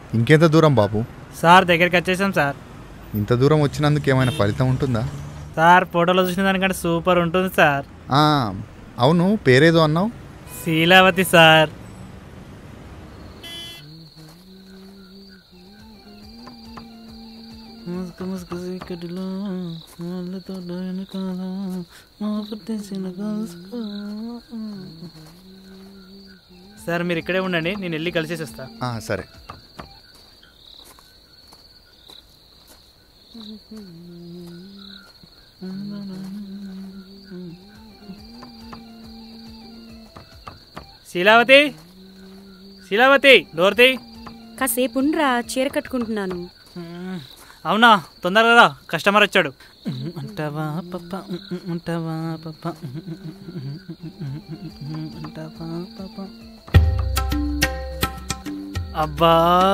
ఇంకెంత దూరం బాబు సార్ దగ్గరికి వచ్చేసాం సార్ ఇంత దూరం వచ్చినందుకు ఏమైనా ఫలితం ఉంటుందా సార్ ఫోటోలో చూసిన దానికంటే సూపర్ ఉంటుంది సార్ ఆ, అవును పేరేదో అన్నావు శీలావతి సార్ ముసుగు ముసుగు చీకటిలో వాళ్ళతో వెనకాల మా పుట్టేసిన కలుసుకో. సార్ మీరు ఇక్కడే ఉండండి నేను వెళ్ళి కలిసేసి వస్తా ఆ, సరే శీలావతి శీలావతి డోర్తి కాసేపు ఉండ్రా చీర కట్టుకుంటున్నాను అవునా తొందరగా రా కస్టమర్ వచ్చాడు అంటావా పప్ప అంటావా పప్ప అంటావా పప్ప అబ్బా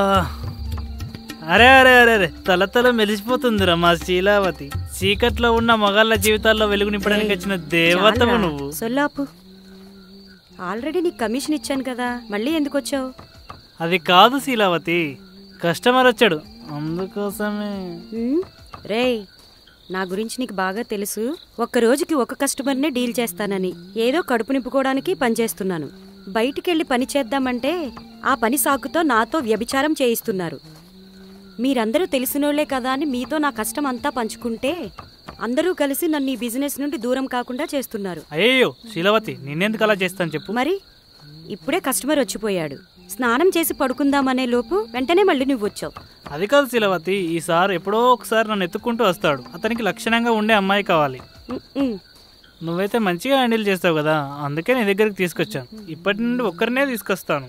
అరే అరే అరే అరే తల తల మెలిసిపోతుందిరా మా శీలావతి చీకట్లో ఉన్న మగాళ్ళ జీవితాల్లో వెలుగు నింపడానికి వచ్చిన దేవతవు చాలురా, నువ్వు సొల్లాపు ఆల్రెడీ నీకు కమిషన్ ఇచ్చాను కదా మళ్ళీ ఎందుకు వచ్చావు అది కాదు శీలావతి కస్టమర్ వచ్చాడు అందుకోసమే రేయ్ నా గురించి నీకు బాగా తెలుసు ఒక్క రోజుకి ఒక కస్టమర్నే డీల్ చేస్తానని ఏదో కడుపు నింపుకోవడానికి పనిచేస్తున్నాను బయటికెళ్ళి పని చేద్దామంటే ఆ పని సాకుతో నాతో వ్యభిచారం చేయిస్తున్నారు మీరందరూ తెలిసినోళ్లే కదా అని మీతో నా కష్టం అంతా పంచుకుంటే అందరూ కలిసి నన్ను ఈ బిజినెస్ నుండి దూరం కాకుండా చేస్తున్నారు అయ్యో శీలావతి నిన్నెందుకు అలా చేస్తాను చెప్పు మరి ఇప్పుడే కస్టమర్ వచ్చిపోయాడు స్నానం చేసి పడుకుందామనే లోపు వెంటనే మళ్ళీ నువ్వు వచ్చావు అది కాదు శీలవతి ఈసారి ఎప్పుడో ఒకసారి నన్ను ఎత్తుక్కుంటూ వస్తాడు అతనికి లక్షణంగా ఉండే అమ్మాయి కావాలి ఉమ్, ఉమ్. నువ్వైతే మంచిగా హ్యాండిల్ చేస్తావు కదా అందుకే నీ దగ్గరికి తీసుకొచ్చాను ఇప్పటి నుండి ఒక్కరినే తీసుకొస్తాను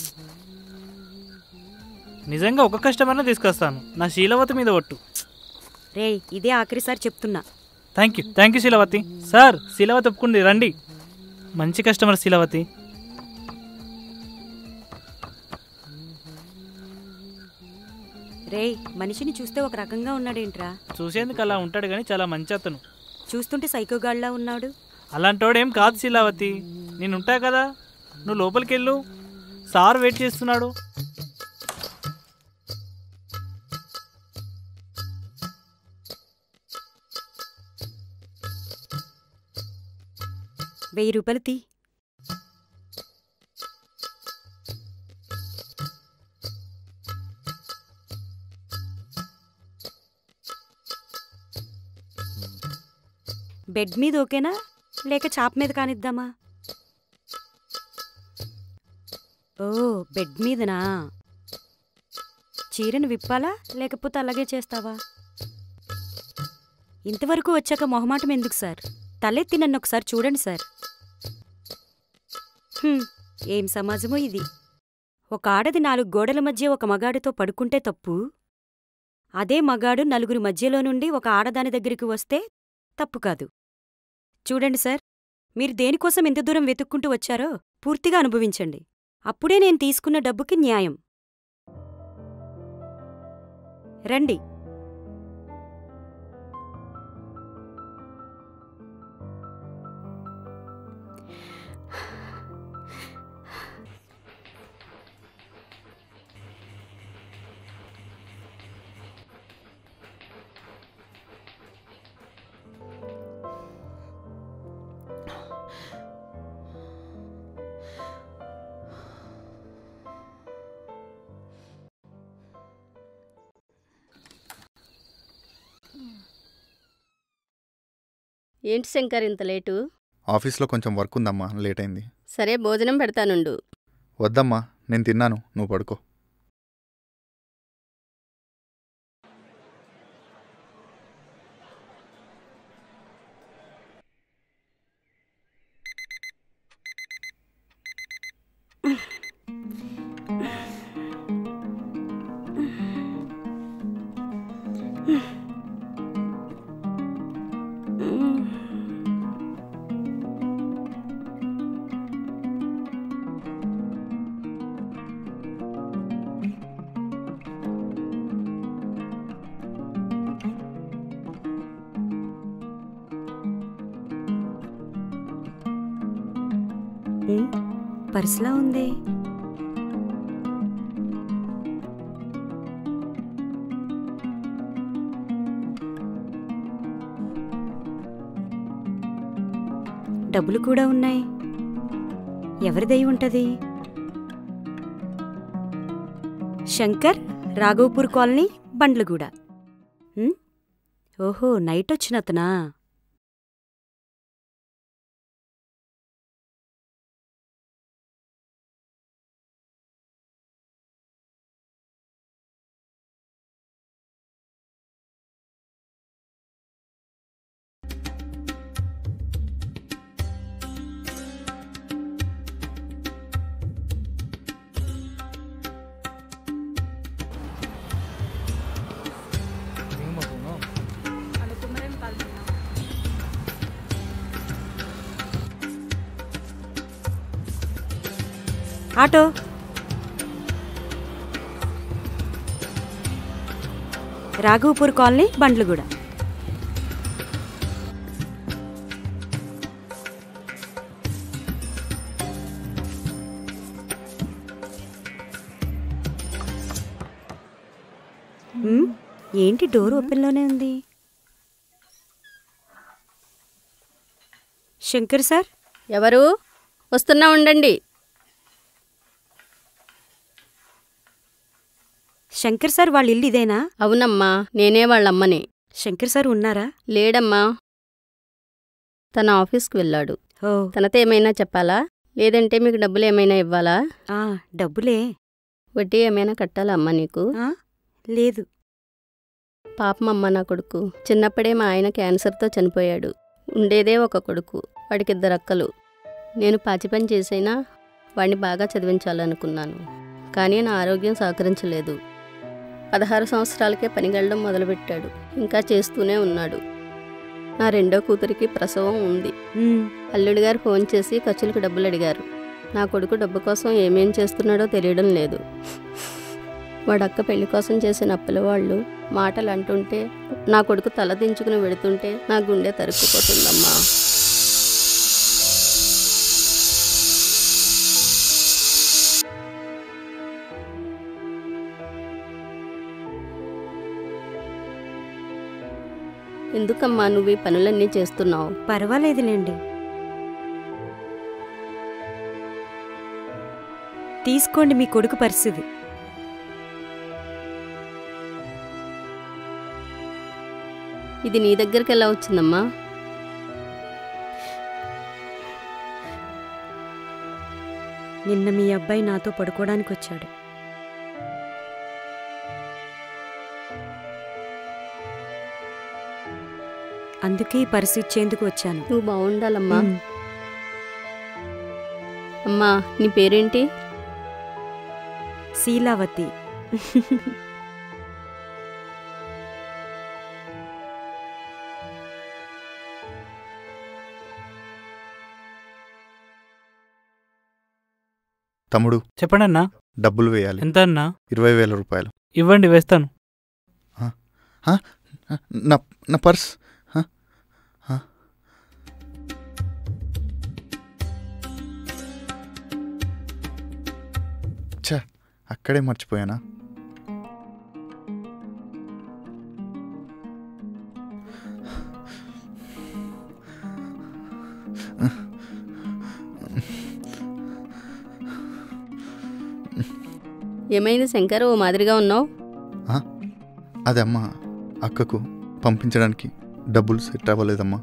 నిజంగా ఒక కస్టమర్నే తీసుకొస్తాను నా శీలవతి మీద ఒట్టు రేయ్ ఇదే ఆఖరిసారి చెప్తున్నా thank you thank you Sheelavathi sir Sheelavathi ఒప్పుకుంది రండి మంచి కస్టమర్ శీలవతి రేయ్ మనిషిని చూస్తే ఒక రకంగా ఉన్నాడేంట్రా చూసేందుకు అలా ఉంటాడు కానీ చాలా మంచి అతను చూస్తుంటే సైకోగాళ్ళ ఉన్నాడు అలాంటోడేం కాదు శీలావతి నేను ఉంటా కదా నువ్వు లోపలికి వెళ్ళు సార్ వెయిట్ చేస్తున్నాడు వెయ్యి రూపాయలు తీ బెడ్ మీద ఓకేనా లేక చాప మీద కానిద్దామా ఓ బెడ్ మీదనా చీరను విప్పాలా లేకపోతే అలాగే చేస్తావా ఇంతవరకు వచ్చాక మొహమాటం ఎందుకు సార్ తలెత్తి నన్ను ఒకసారి చూడండి సార్ హ్మ్, ఏం సమాజమో ఇది ఒక ఆడది నాలుగు గోడల మధ్య ఒక మగాడితో పడుకుంటే తప్పు అదే మగాడు నలుగురి మధ్యలో నుండి ఒక ఆడదాని దగ్గరికి వస్తే తప్పు కాదు చూడండి సార్ మీరు దేనికోసం ఎంత దూరం వెతుక్కుంటూ వచ్చారో పూర్తిగా అనుభవించండి అప్పుడే నేను తీసుకున్న డబ్బుకి న్యాయం రండి ఏంటి శంకర్ ఇంత లేటు ఆఫీస్లో కొంచెం వర్క్ ఉందమ్మా లేట్ అయింది సరే భోజనం పెడతానుండు వద్దమ్మా నేను తిన్నాను నువ్వు పడుకో ఉమ్, పర్సులా ఉంది డబ్బులు కూడా ఉన్నాయి ఎవరి దయ ఉంటది శంకర్ రాఘవపూర్ కాలనీ బండ్లగూడ ఉమ్, ఓహో నైట్ వచ్చినతనా ఆటో రాఘవపూర్ కాలనీ బండ్లగూడ ఉమ్, ఏంటి డోర్ ఓపెన్లోనే ఉంది శంకర్ సార్ ఎవరు వస్తున్నా ఉండండి శంకర్ సార్ వాళ్ళ ఇల్లు ఇదేనా అవునమ్మా నేనే వాళ్ళమ్మని శంకర్ సార్ ఉన్నారా లేడమ్మా తన ఆఫీస్కి వెళ్ళాడు ఓ తనతో ఏమైనా చెప్పాలా లేదంటే మీకు డబ్బులు ఏమైనా ఇవ్వాలా ఆ డబ్బులే వడ్డీ ఏమైనా కట్టాలా అమ్మా నీకు ఆ లేదు పాపమమ్మ నా కొడుకు చిన్నప్పుడే మా ఆయన క్యాన్సర్తో చనిపోయాడు ఉండేదే ఒక కొడుకు వాడికి ఇద్దరు అక్కలు నేను పాచి పని చేసైనా వాడిని బాగా చదివించాలనుకున్నాను కానీ నా ఆరోగ్యం సహకరించలేదు పదహారు సంవత్సరాలకే పనిగెళ్ళడం మొదలుపెట్టాడు ఇంకా చేస్తూనే ఉన్నాడు నా రెండో కూతురికి ప్రసవం ఉంది ఉమ్, అల్లుడి గారు ఫోన్ చేసి ఖర్చులకు డబ్బులు అడిగారు నా కొడుకు డబ్బు కోసం ఏమేం చేస్తున్నాడో తెలియడం లేదు వాడక్క పెళ్లి కోసం చేసిన అప్పుల వాళ్ళు మాటలు అంటుంటే నా కొడుకు తల దించుకుని వెడుతుంటే నా గుండె తరుక్కుపోతుందమ్మా ఎందుకమ్మా నువ్వు ఈ పనులన్నీ చేస్తున్నావు పర్వాలేదులేండి తీసుకోండి మీ కొడుకు పరిస్థితి ఇది నీ దగ్గరికి ఎలా వచ్చిందమ్మా నిన్న మీ అబ్బాయి నాతో పడుకోవడానికి వచ్చాడు అందుకే ఈ పరిస్థితి ఇచ్చేందుకు వచ్చాను నువ్వు బాగుండాలమ్మా ఉమ్, అమ్మా నీ పేరేంటి శీలావతి తమ్ముడు చెప్పండి అన్నా డబ్బులు వేయాలి ఎంత అన్నా ఇరవై వేల రూపాయలు ఇవ్వండి వేస్తాను నా నా పర్స్ హ? హ? ఛ అక్కడే మర్చిపోయానా ఏమైంది శంకర్ ఓ మాదిరిగా ఉన్నావు అదమ్మా అక్కకు పంపించడానికి డబ్బులు సెట్ అవ్వలేదమ్మా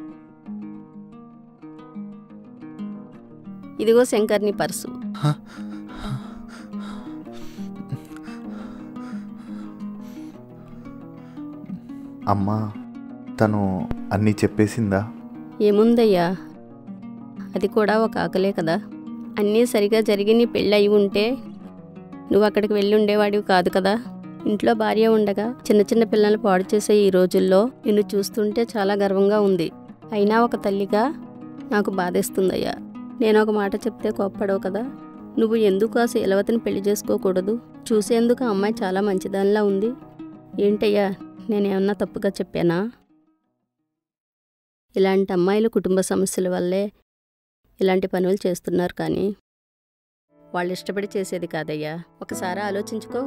ఇదిగో శంకర్ నీ పర్సు హ? అమ్మా తను అన్నీ చెప్పేసిందా ఏముందయ్యా అది కూడా ఒక ఆకలే కదా అన్నీ సరిగా జరిగి నీ పెళ్ళి అయి ఉంటే నువ్వు అక్కడికి వెళ్ళి ఉండేవాడివి కాదు కదా ఇంట్లో భార్య ఉండగా చిన్న చిన్న పిల్లలు పాడు చేసే ఈ రోజుల్లో నిన్ను చూస్తుంటే చాలా గర్వంగా ఉంది అయినా ఒక తల్లిగా నాకు బాధేస్తుందయ్యా నేను ఒక మాట చెప్తే కోప్పడవు కదా నువ్వు ఎందుకు ఆ శీలవతిని పెళ్లి చేసుకోకూడదు చూసేందుకు ఆ అమ్మాయి చాలా మంచిదానిలా ఉంది ఏంటయ్యా నేనేమన్నా తప్పుగా చెప్పానా ఇలాంటి అమ్మాయిలు కుటుంబ సమస్యల వల్లే ఇలాంటి పనులు చేస్తున్నారు కానీ వాళ్ళు ఇష్టపడి చేసేది కాదయ్యా ఒకసారి ఆలోచించుకో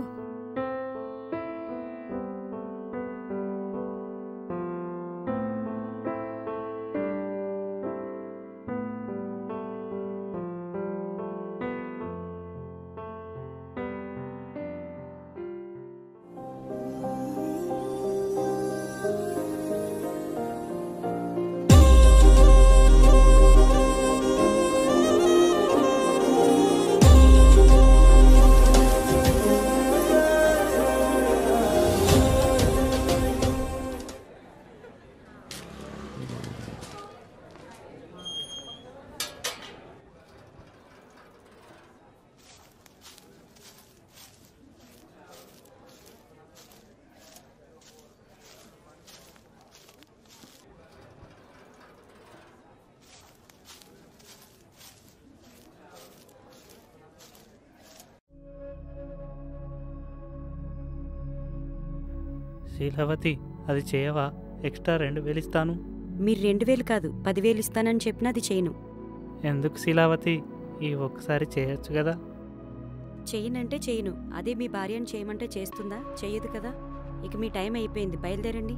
శీలవతి అది చేయవా ఎక్స్ట్రా రెండు వేలు ఇస్తాను మీరు రెండు వేలు కాదు పదివేలు ఇస్తానని చెప్పినా అది చేయను ఎందుకు శీలావతి ఈ ఒక్కసారి చేయొచ్చు కదా చెయ్యనంటే చేయను అదే మీ భార్యను చేయమంటే చేస్తుందా చెయ్యదు కదా ఇక మీ టైం అయిపోయింది బయలుదేరండి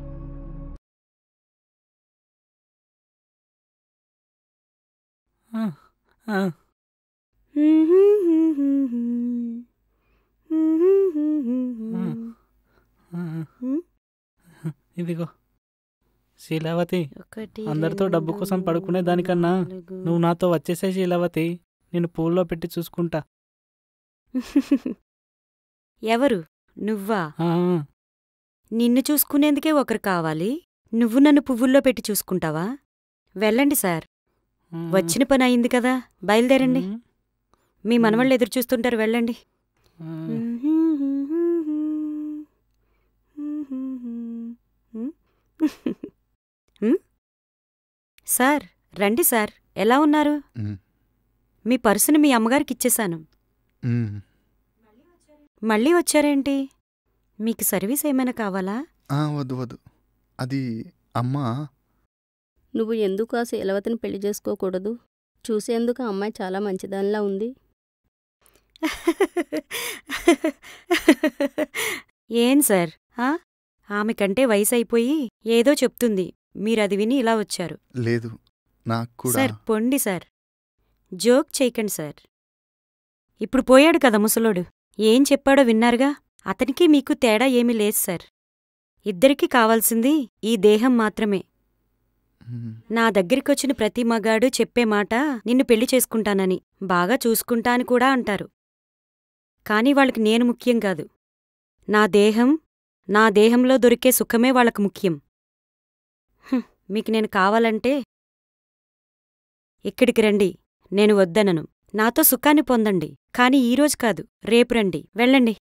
ఆ, ఆ, ఆ. ఇదిగో శీలావతి ఒకటి అందరితో డబ్బు రెండు, కోసం పడుకునే దానికన్నా నాలుగు. నువ్వు నాతో వచ్చేసే శీలావతి నేను పూల్లో పెట్టి చూసుకుంటా ఎవరు నువ్వా ఆ, నిన్ను చూసుకునేందుకే ఒకరు కావాలి నువ్వు నన్ను పువ్వుల్లో పెట్టి చూసుకుంటావా వెళ్ళండి సార్ ఆ. వచ్చిన పని అయింది కదా బయలుదేరండి ఉమ్, మీ మనవాళ్ళు ఎదురు చూస్తుంటారు వెళ్ళండి ఆ. ఉమ్? సార్ రండి సార్ ఎలా ఉన్నారు మ్, మీ పర్సుని మీ అమ్మగారికి ఇచ్చేశాను మ్. మళ్ళీ వచ్చారేంటి మీకు సర్వీస్ ఏమైనా కావాలా ఆ, వద్దు వద్దు అది అమ్మ నువ్వు ఎందుకు ఆ శీలవతిని పెళ్లి చేసుకోకూడదు చూసేందుకు ఆ అమ్మాయి చాలా మంచిదానిలా ఉంది ఏం సార్ ఆ? ఆమె కంటే వయసు అయిపోయి ఏదో చెప్తుంది మీరది విని ఇలా వచ్చారు లేదు నాకు కూడా సార్ పొండి సార్ జోక్ చేయకండి సార్ ఇప్పుడు పోయాడు కదా ముసలోడు ఏం చెప్పాడో విన్నారుగా అతనికి మీకు తేడా ఏమీ లేదు సార్ ఇద్దరికీ కావాల్సింది ఈ దేహం మాత్రమే మ్, నా దగ్గరికొచ్చిన ప్రతి మగాడు చెప్పే మాట నిన్ను పెళ్లి చేసుకుంటానని బాగా చూసుకుంటా అని కూడా అంటారు కాని వాళ్ళకి నేను ముఖ్యం కాదు నా దేహం నా దేహంలో దొరికే సుఖమే వాళ్ళకు ముఖ్యం హుం, మీకు నేను కావాలంటే ఇక్కడికి రండి నేను వద్దనను నాతో సుఖాన్ని పొందండి కాని ఈరోజు కాదు రేపు రండి వెళ్ళండి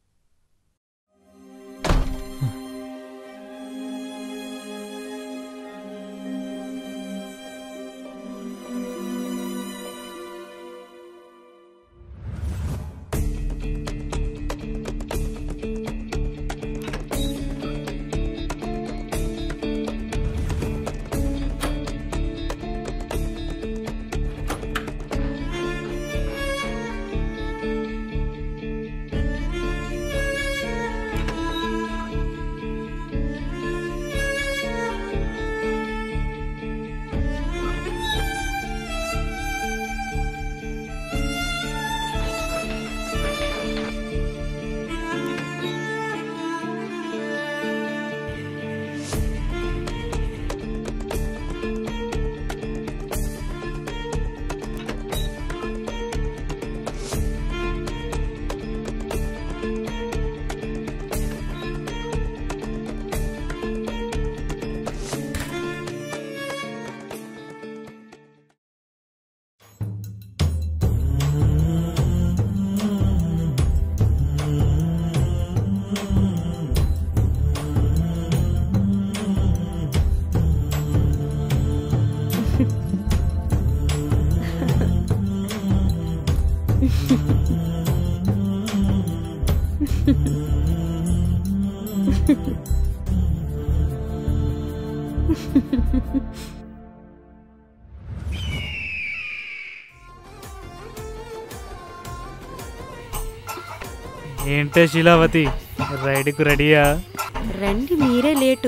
ఏంటే శీలావతి రైడ్కు రెడీయా రండి మీరే లేటు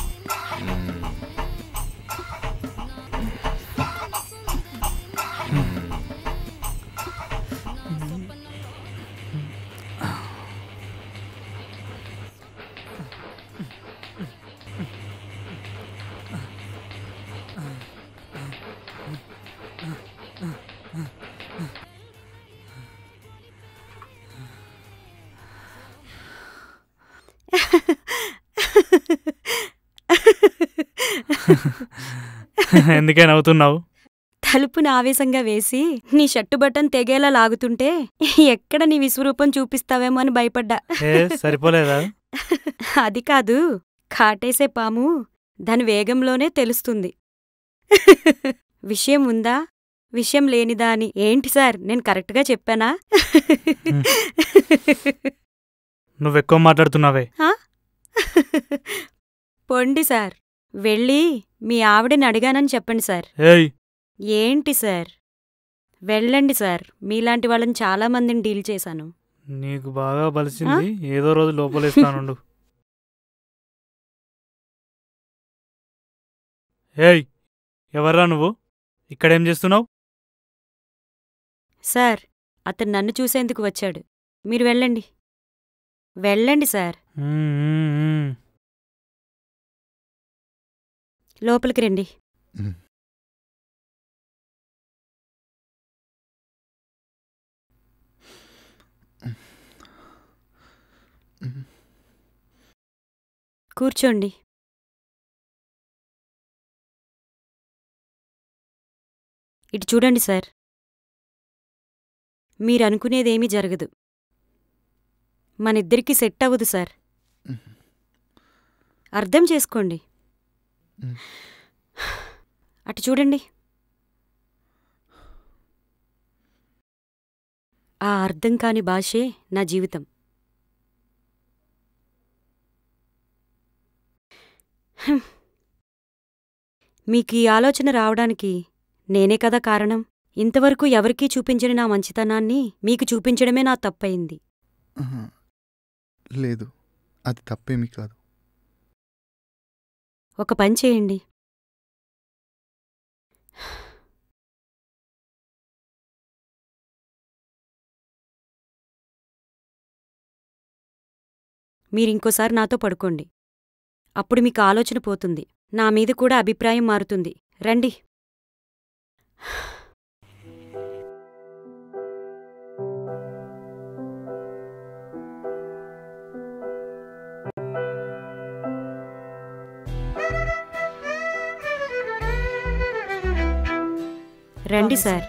ఎందుకే నవ్వుతున్నావు తలుపుని ఆవేశంగా వేసి నీ షర్టు బటన్ తెగేలా లాగుతుంటే ఎక్కడ నీ విశ్వరూపం చూపిస్తావేమో అని భయపడ్డా ఏ సరిపోలేదా అది కాదు కాటేసే పాము దాని వేగంలోనే తెలుస్తుంది విషయం ఉందా విషయం లేనిదా అని ఏంటి సార్ నేను కరెక్ట్గా చెప్పానా నువ్వెక్కువ మాట్లాడుతున్నావే ఆ? పొండి సార్ వెళ్ళి మీ ఆవిడని అడిగానని చెప్పండి సార్ ఏయ్ ఏంటి సార్ వెళ్ళండి సార్ మీలాంటి వాళ్ళని చాలా మందిని డీల్ చేశాను నీకు బాగా బలిసింది ఏదో రోజు లోపలేస్తానుండు ఏయ్ ఎవర్రా నువ్వు ఇక్కడేం చేస్తున్నావు సార్ అతను నన్ను చూసేందుకు వచ్చాడు మీరు వెళ్ళండి వెళ్ళండి సార్ లోపలికి రండి మ్మ్. కూర్చోండి ఇటు చూడండి సార్ మీరు అనుకునేదేమీ జరగదు మనిద్దరికీ సెట్ అవ్వదు సార్ అర్థం చేసుకోండి మ్మ్. అటు చూడండి ఆ అర్థం కాని భాషే నా జీవితం హ్మ్. మీకు ఈ ఆలోచన రావడానికి నేనే కదా కారణం ఇంతవరకు ఎవరికీ చూపించని నా మంచితనాన్ని మీకు చూపించడమే నా తప్పయింది ఆహా. లేదు అది తప్పేమీ కాదు ఒక పని చేయండి మీరింకోసారి నాతో పడుకోండి అప్పుడు మీకు ఆలోచన పోతుంది నా మీద కూడా అభిప్రాయం మారుతుంది రండి రండి సార్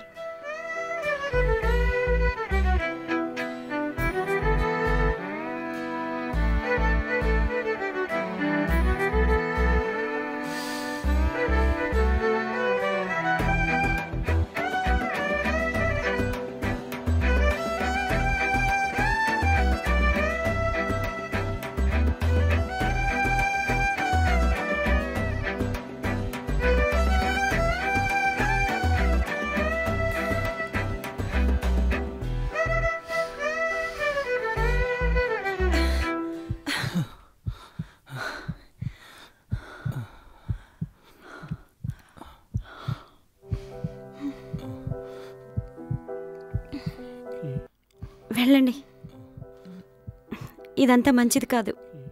వెళ్ళండి ఇదంతా మంచిది కాదు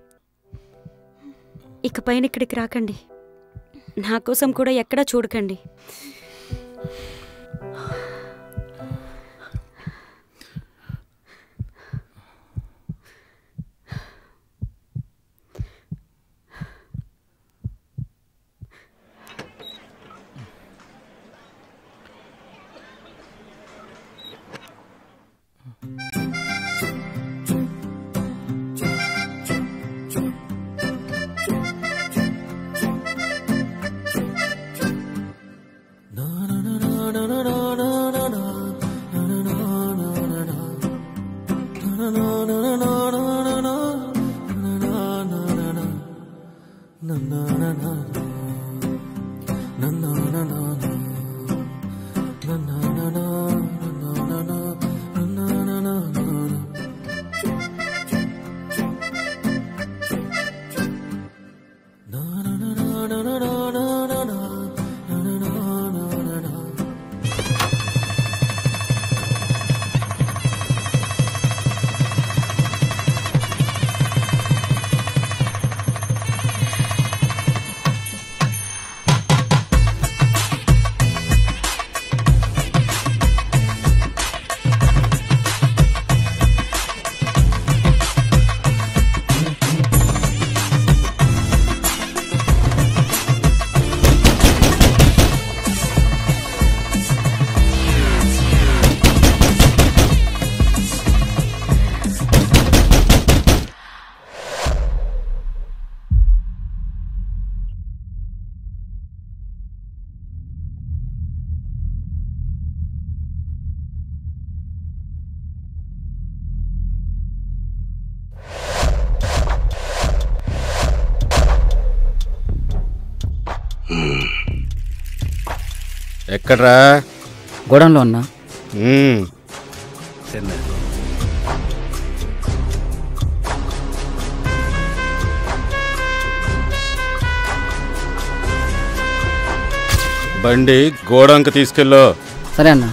ఇకపైన ఇక్కడికి రాకండి నా కోసం కూడా ఎక్కడా చూడకండి ఎక్కడ్రా గోడంలో ఉన్నా మ్మ్. బండి గోడంక తీసుకెళ్ళు సరే అన్న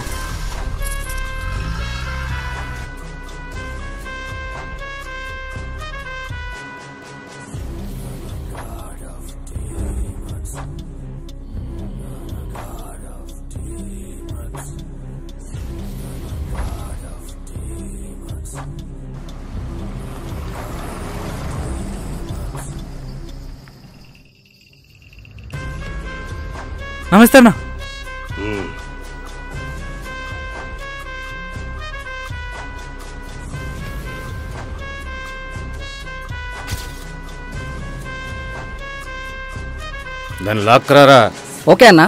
నమస్తే అన్న దాన్ని లాక్కరారా ఓకే అన్న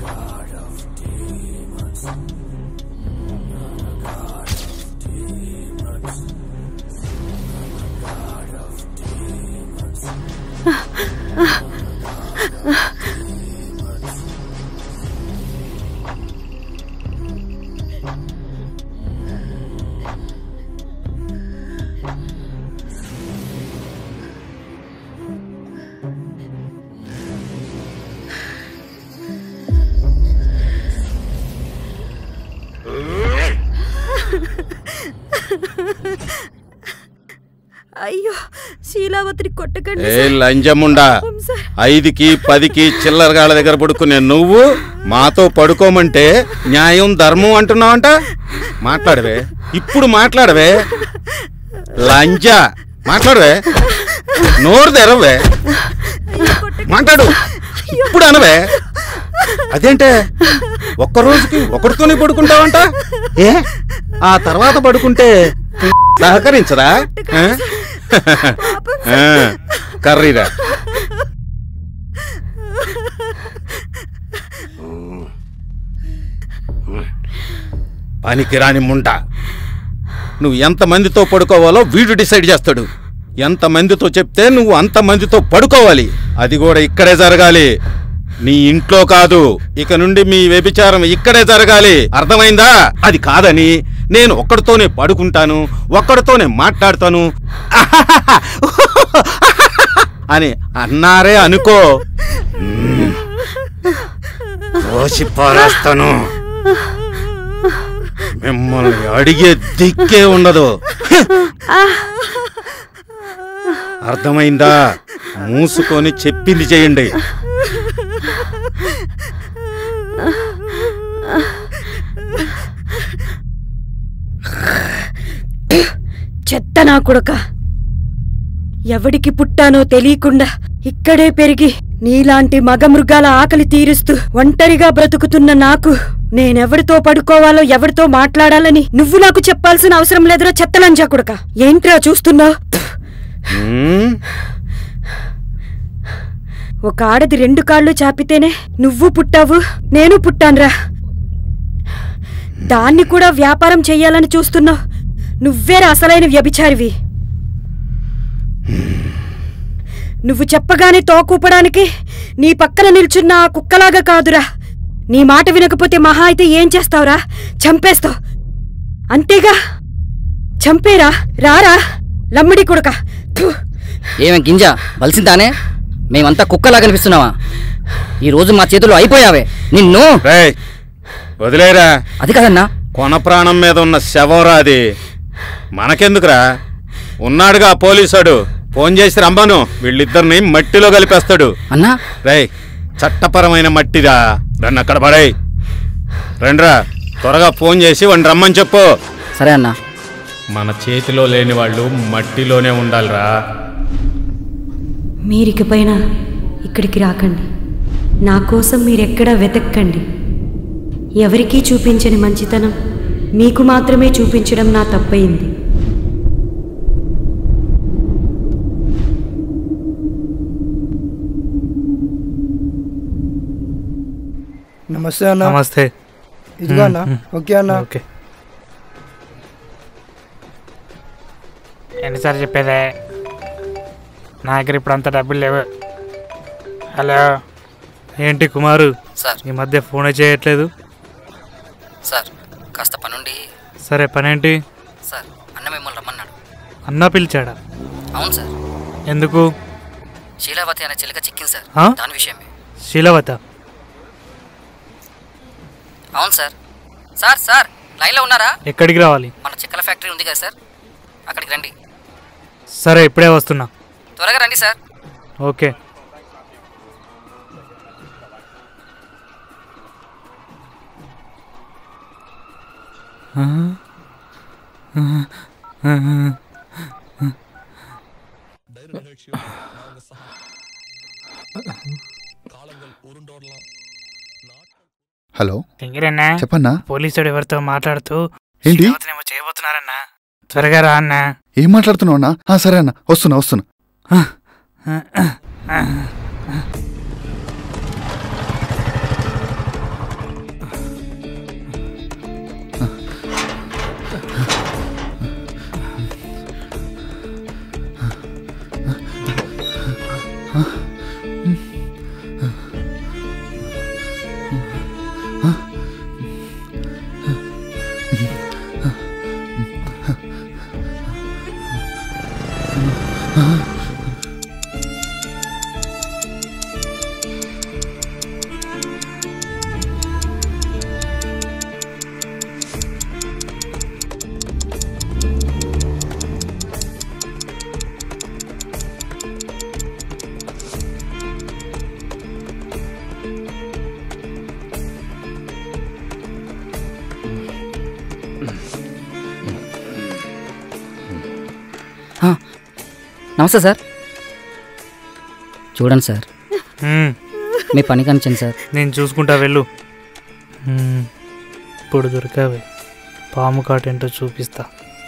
అయ్యో శీలావతిని కొట్టకండి ఏ లంజముండా సార్ ఐదుకి పదికి చిల్లరగాళ్ళ దగ్గర పడుకునే నువ్వు మాతో పడుకోమంటే న్యాయం ధర్మం అంటున్నావంట మాట్లాడవే ఇప్పుడు మాట్లాడవే లంజ మాట్లాడవే నోరు తెరవే మాట్లాడు ఇప్పుడు అనవే అదేంటే ఒక్క రోజుకి ఒకరితోనే పడుకుంటావంట ఏ ఆ తర్వాత పడుకుంటే సహకరించరా ఆ? ఆ, కర్రీరా పనికిరాని ముంట నువ్వు ఎంతమందితో పడుకోవాలో వీడు డిసైడ్ చేస్తాడు ఎంతమందితో చెప్తే నువ్వు అంతమందితో పడుకోవాలి అది కూడా ఇక్కడే జరగాలి నీ ఇంట్లో కాదు ఇక నుండి మీ వ్యభిచారం ఇక్కడే జరగాలి అర్థమైందా అది కాదని నేను ఒక్కడితోనే పడుకుంటాను ఒక్కడితోనే మాట్లాడతాను అని అన్నారే అనుకో మ్మ్. కోసి పారేస్తాను మిమ్మల్ని అడిగే దిక్కే ఉండదు అర్థమైందా మూసుకొని చెప్పింది చేయండి చెత్త నా కొడుక ఎవడికి పుట్టానో తెలియకుండా ఇక్కడే పెరిగి నీలాంటి మగమృగాల ఆకలి తీరుస్తూ ఒంటరిగా బ్రతుకుతున్న నాకు నేనెవడితో పడుకోవాలో ఎవడితో మాట్లాడాలని నువ్వు నాకు చెప్పాల్సిన అవసరం లేదురా చెత్తలంజా కొడుక ఏంట్రా చూస్తున్నావు మ్మ్? ఒక ఆడది రెండు కాళ్ళు చాపితేనే నువ్వు పుట్టావు నేను పుట్టాన్రా దాన్ని కూడా వ్యాపారం చెయ్యాలని చూస్తున్నావు నువ్వేరా అసలైన వ్యభిచారివి నువ్వు చెప్పగానే తోకూపడానికి నీ పక్కన నిల్చున్న ఆ కుక్కలాగా కాదురా నీ మాట వినకపోతే మహా అయితే ఏం చేస్తావురా చంపేస్తావు అంతేగా చంపేరా రారా లమ్మిడి కొడుక థు. ఏమే గింజ బలిసిందానే మేమంతా కుక్కలా కనిపిస్తున్నావా ఈ రోజు మా చేతుల్లో అయిపోయావే నిన్ను రేయ్ వదిలేరా అది కదన్నా కొన ప్రాణం మీద ఉన్న శవంరా అది మనకెందుకురా ఉన్నాడుగా పోలీసాడు ఫోన్ చేసి రమ్మను వీళ్ళిద్దరిని మట్టిలో కలిపేస్తాడు అన్నా రేయ్ చట్టపరమైన మట్టిదా దాన్ని అక్కడ పడేయ్ రండ్రా త్వరగా ఫోన్ చేసి వాడిని రమ్మని చెప్పు సరే అన్నా మన చేతిలో లేని వాళ్ళు మట్టిలోనే ఉండాలిరా మీరిక పైన ఇక్కడికి రాకండి నా కోసం మీరెక్కడా వెతక్కండి ఎవరికీ చూపించని మంచితనం మీకు మాత్రమే చూపించడం నా తప్పయింది నమస్తే అన్న నమస్తే ఇదిగో అన్న ఓకే అన్న ఓకే ఎన్నిసార్లు చెప్పేదే నా దగ్గర ఇప్పుడు అంత డబ్బులు లేవు హలో ఏంటి కుమారు సార్ ఈ మధ్య ఫోనే చేయట్లేదు సార్ కాస్త పనుండి సరే పనేంటి సార్ అన్న మిమ్మల్ని రమ్మన్నాడు అన్నా పిలిచాడా అవును సార్ ఎందుకు శీలావతి అనే చిలుక చిక్కింది సార్ ఆ? దాని విషయమే శీలవత అవును సార్ సార్ సార్ లైన్లో ఉన్నారా ఎక్కడికి రావాలి మన చిక్కల ఫ్యాక్టరీ ఉంది కదా సార్ అక్కడికి రండి సరే ఇప్పుడే వస్తున్నా త్వరగా రండి సార్ ఓకే హలో ఎంగిరన్నా చెప్పన్నా పోలీసుడు ఎవరితో మాట్లాడుతూ ఏంటి శీలవతినేమో చేయబోతున్నారన్నా త్వరగా రా అన్నా ఏం మాట్లాడుతున్నావు అన్నా ఆ, సరే అన్న వస్తున్నా వస్తున్నా నమస్తే సార్ చూడండి సార్ హ్మ్, మీ పని కనిపించింది సార్ నేను చూసుకుంటా వెళ్ళు హ్మ్, ఇప్పుడు దొరికావే పాము కాటేంటో చూపిస్తా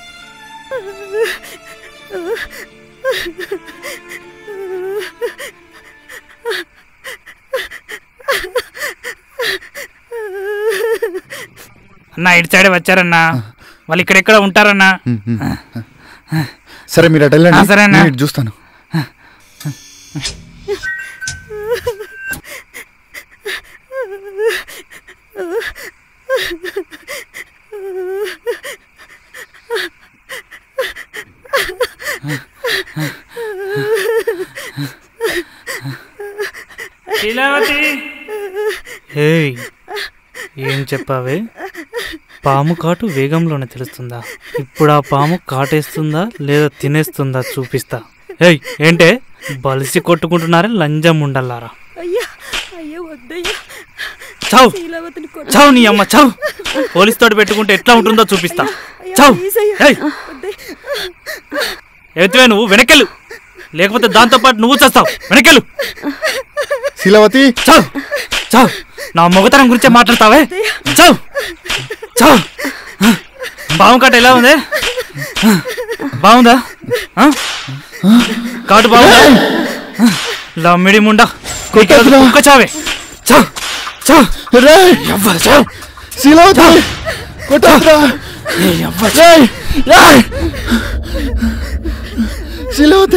అన్నా ఇటు సైడే వచ్చారన్నా వాళ్ళు ఇక్కడెక్కడ ఉంటారన్నా ఉమ్, ఉమ్. సరే మీరు అటు ఆ, వెళ్ళండి సరే అన్న. నేను ఇటు చూస్తాను శీలావతి ఏయ్ ఏం చెప్పావే పాము కాటు వేగంలోనే తెలుస్తుందా ఇప్పుడు ఆ పాము కాటేస్తుందా లేదా తినేస్తుందా చూపిస్తా ఏయ్ ఏంటే బలిసి కొట్టుకుంటున్నారే లంజం ఉండల్లారా అయ్యా అయ్యో వద్దయ్యా చావు శీలావతిని కొట్టు. చావు నీ అమ్మ చావు పోలీస్ తోటి పెట్టుకుంటే ఎట్లా ఉంటుందో చూపిస్తా అయ్యా, చావు ప్లీజ్ అయ్యా. ఏయ్ వద్దయ్యా. ఎత్తువే నువ్వు వెనకెళ్ళు లేకపోతే దాంతో పాటు నువ్వు చేస్తావు వెనకెళ్ళు శీలావతి చావు చావు నా మొగతనం గురించే మాట్లాడతావే చావు చావు బావు కాట ఎలా ఉంది బాగుందా ఆ? కాటు బాగుందా లమ్మిడి ముండా కొట్టొద్దురా. కుక్క చావే చావు చావు రేయ్ ఎవ్వరు చావు శీలావతి కొట్టొద్దురా. ఏ ఎవ్వరు రేయ్ రేయ్ శీలావతి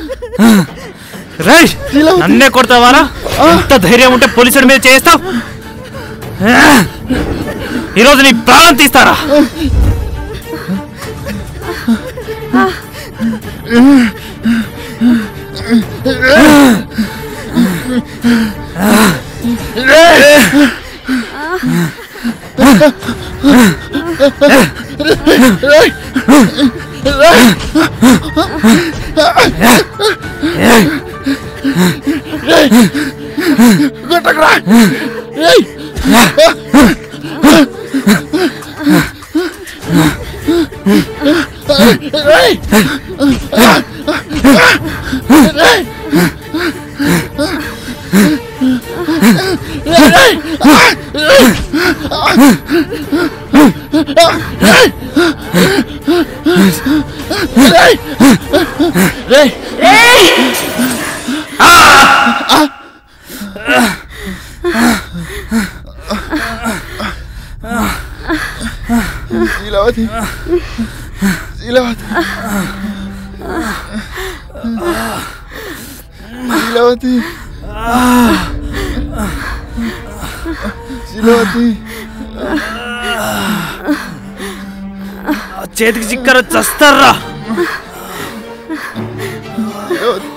రేయ్ శీలావతి. నన్నే కొడతావారా ఎంత ధైర్యం ఉంటే పోలీసుడి మీద చేస్తావు ఈరోజు నీ ప్రాణం తీస్తారా కొట్టకురా రేయ్ రేయ్ శీలావతి శీలావతి శీలావతి శీలవతి ఆ చేతికి చిక్కర చస్తారా శీలవతి